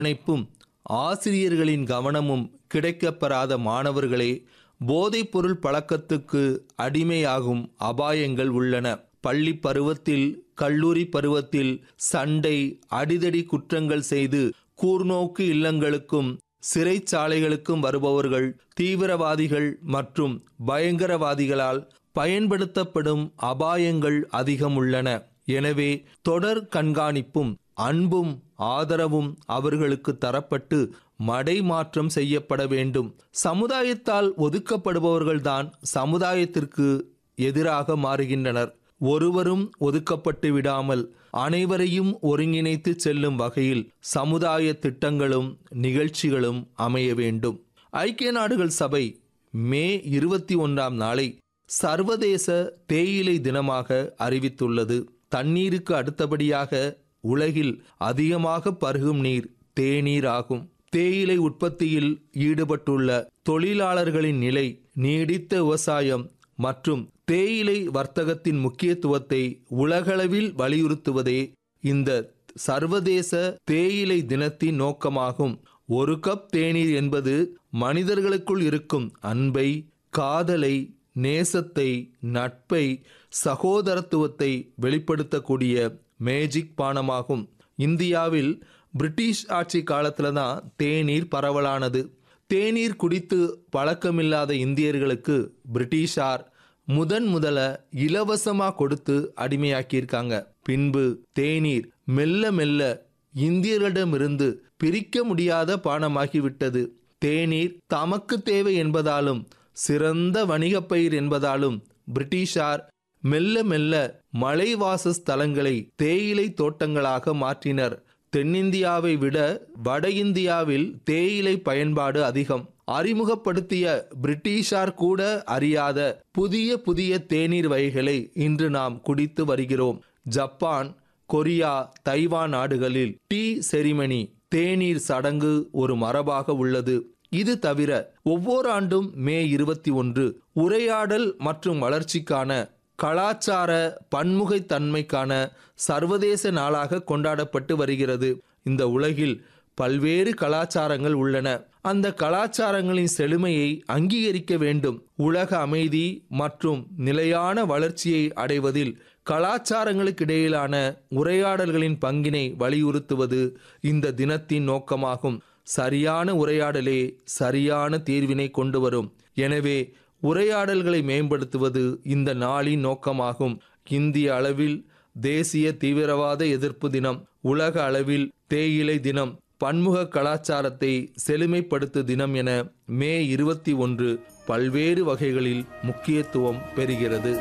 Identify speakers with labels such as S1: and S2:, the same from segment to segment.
S1: இணைப்பும் ஆசிரியர்களின் கவனமும் கிடைக்கப்பெறாத மாணவர்களே போதைப்பொருள் பழக்கத்துக்கு அடிமையாகும் அபாயங்கள் உள்ளன பள்ளி பருவத்தில் கல்லூரி பருவத்தில் சண்டை அடிதடி குற்றங்கள் செய்து கூர்நோக்கு இல்லங்களுக்கும் சிறைச்சாலைகளுக்கும் வருபவர்கள் தீவிரவாதிகள் மற்றும் பயங்கரவாதிகளால் பயன்படுத்தப்படும் அபாயங்கள் அதிகம் உள்ளன எனவே தொடர் கண்காணிப்பும் அன்பும் ஆதரவும் அவர்களுக்கு தரப்பட்டு மடைமாற்றம் செய்யப்பட வேண்டும் சமுதாயத்தால் ஒதுக்கப்படுபவர்கள்தான் சமுதாயத்திற்கு எதிராக மாறுகின்றனர் ஒருவரும் ஒதுக்கப்பட்டு விடாமல் அனைவரையும் ஒருங்கிணைத்து செல்லும் வகையில் சமுதாய திட்டங்களும் நிகழ்ச்சிகளும் அமைய வேண்டும் ஐக்கிய நாடுகள் சபை மே இருபத்தி ஒன்றாம் நாளை சர்வதேச தேயிலை தினமாக அறிவித்துள்ளது தண்ணீருக்கு அடுத்தபடியாக உலகில் அதிகமாக பருகும் நீர் தேநீர் ஆகும் தேயிலை உற்பத்தியில் ஈடுபட்டுள்ள தொழிலாளர்களின் நிலை நீடித்த விவசாயம் மற்றும் தேயிலை வர்த்தகத்தின் முக்கியத்துவத்தை உலகளவில் வலியுறுத்துவதே இந்த சர்வதேச தேயிலை தினத்தின் நோக்கமாகும் ஒரு கப் தேநீர் என்பது மனிதர்களுக்குள் இருக்கும் அன்பை காதலை நேசத்தை நட்பை சகோதரத்துவத்தை வெளிப்படுத்தக்கூடிய மேஜிக் பானமாகும் இந்தியாவில் பிரிட்டிஷ் ஆட்சி காலத்துல தான் தேநீர் பரவலானது தேநீர் குடித்து பழக்கமில்லாத இந்தியர்களுக்கு பிரிட்டிஷார் முதன் முதல இலவசமா கொடுத்து அடிமையாக்கியிருக்காங்க பின்பு தேநீர் மெல்ல மெல்ல இந்தியர்களிடமிருந்து பிரிக்க முடியாத பானமாகிவிட்டது தேநீர் தமக்கு தேவை என்பதாலும் சிறந்த வணிகப் பயிர் என்பதாலும் பிரிட்டிஷார் மெல்ல மெல்ல மலைவாசஸ்தலங்களை தேயிலை தோட்டங்களாக மாற்றினர் தென்னிந்தியாவை விட வட இந்தியாவில் தேயிலை பயன்பாடு அதிகம் அறிமுகப்படுத்திய பிரிட்டிஷார் கூட அறியாத புதிய புதிய தேநீர் வகைகளை இன்று நாம் குடித்து வருகிறோம் ஜப்பான் கொரியா தைவான் நாடுகளில் டீ செரிமனி தேநீர் சடங்கு ஒரு மரபாக உள்ளது இது தவிர ஒவ்வொரு ஆண்டும் மே இருபத்தி ஒன்று உரையாடல் மற்றும் வளர்ச்சிக்கான கலாச்சார பன்முகைத்தன்மைக்கான சர்வதேச நாளாக கொண்டாடப்பட்டு வருகிறது இந்த உலகில் பல்வேறு கலாச்சாரங்கள் உள்ளன அந்த கலாச்சாரங்களின் செழுமையை அங்கீகரிக்க வேண்டும் உலக அமைதி மற்றும் நிலையான வளர்ச்சியை அடைவதில் கலாச்சாரங்களுக்கிடையிலான உரையாடல்களின் பங்கினை வலியுறுத்துவது இந்த தினத்தின் நோக்கமாகும் சரியான உரையாடலே சரியான தீர்வினை கொண்டு வரும் எனவே உரையாடல்களை மேம்படுத்துவது இந்த நாளின் நோக்கமாகும் இந்திய அளவில் தேசிய தீவிரவாத எதிர்ப்பு தினம் உலக அளவில் தேயிலை தினம் பன்முக கலாச்சாரத்தை செழுமைப்படுத்து தினம் என மே இருபத்தி ஒன்று பல்வேறு வகைகளில் முக்கியத்துவம் பெறுகிறது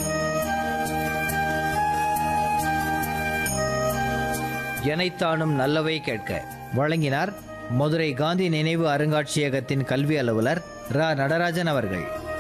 S2: எனைத்தானும் நல்லவை கேட்க வழங்கினார் மதுரை காந்தி நினைவு அருங்காட்சியகத்தின் கல்வி அலுவலர் ரா நடராஜன் அவர்கள்